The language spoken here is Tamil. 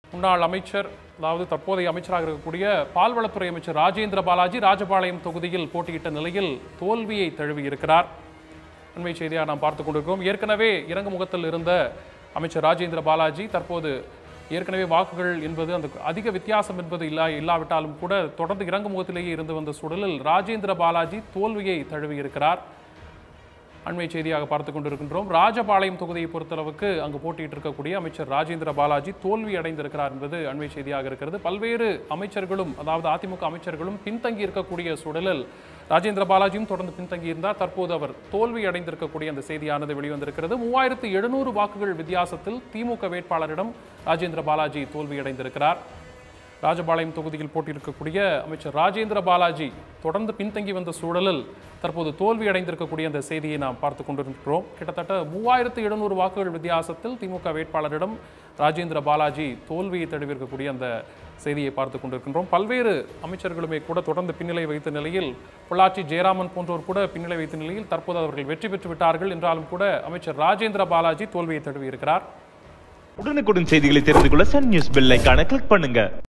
முன்னாள் அமைச்சர் அதாவது தற்போதைய அமைச்சராக இருக்கக்கூடிய பால்வளத்துறை அமைச்சர் ராஜேந்திர பாலாஜி ராஜபாளையம் தொகுதியில் போட்டியிட்ட நிலையில் தோல்வியை தழுவியிருக்கிறார் அண்மை செய்தியாக நாம் பார்த்துக் கொண்டிருக்கிறோம் ஏற்கனவே இறங்கு முகத்தில் இருந்த அமைச்சர் ராஜேந்திர பாலாஜி தற்போது ஏற்கனவே வாக்குகள் என்பது அந்த அதிக வித்தியாசம் என்பது இல்லா இல்லாவிட்டாலும் கூட தொடர்ந்து இறங்கு முகத்திலேயே இருந்து வந்த சூழலில் ராஜேந்திர பாலாஜி தோல்வியை தழுவியிருக்கிறார் அண்மை செய்தியாக பார்த்து கொண்டிருக்கின்றோம் ராஜபாளையம் தொகுதியை பொறுத்தளவுக்கு அங்கு போட்டியிட்டு இருக்கக்கூடிய அமைச்சர் ராஜேந்திர பாலாஜி தோல்வி அடைந்திருக்கிறார் என்பது அண்மை செய்தியாக இருக்கிறது பல்வேறு அமைச்சர்களும் அதாவது அதிமுக அமைச்சர்களும் பின்தங்கி இருக்கக்கூடிய சூழலில் ராஜேந்திர பாலாஜியும் தொடர்ந்து பின்தங்கி இருந்தார் தற்போது அவர் தோல்வி அடைந்திருக்கக்கூடிய அந்த செய்தியானது வெளிவந்திருக்கிறது மூவாயிரத்து எழுநூறு வாக்குகள் வித்தியாசத்தில் திமுக வேட்பாளரிடம் ராஜேந்திர பாலாஜி தோல்வி அடைந்திருக்கிறார் ராஜபாளையம் தொகுதியில் போட்டியிருக்கக்கூடிய அமைச்சர் ராஜேந்திர பாலாஜி தொடர்ந்து பின்தங்கி வந்த சூழலில் தற்போது தோல்வி அடைந்திருக்கக்கூடிய அந்த செய்தியை நாம் பார்த்து கொண்டிருக்கிறோம் கிட்டத்தட்ட மூவாயிரத்து எழுநூறு வாக்குகள் வித்தியாசத்தில் திமுக வேட்பாளரிடம் ராஜேந்திர பாலாஜி தோல்வியை தழுவியிருக்கக்கூடிய அந்த செய்தியை பார்த்து கொண்டிருக்கின்றோம் பல்வேறு அமைச்சர்களுமே கூட தொடர்ந்து பின்னிலை வைத்த நிலையில் பொள்ளாச்சி ஜெயராமன் போன்றோர் கூட பின்னிலை வைத்த நிலையில் தற்போது அவர்கள் வெற்றி பெற்று விட்டார்கள் என்றாலும் கூட அமைச்சர் ராஜேந்திர பாலாஜி தோல்வியை தழுவியிருக்கிறார் உடனுக்குடன் செய்திகளை தெரிந்து கொள்ள சன் நியூஸ் பெல் ஐகானை கிளிக் பண்ணுங்க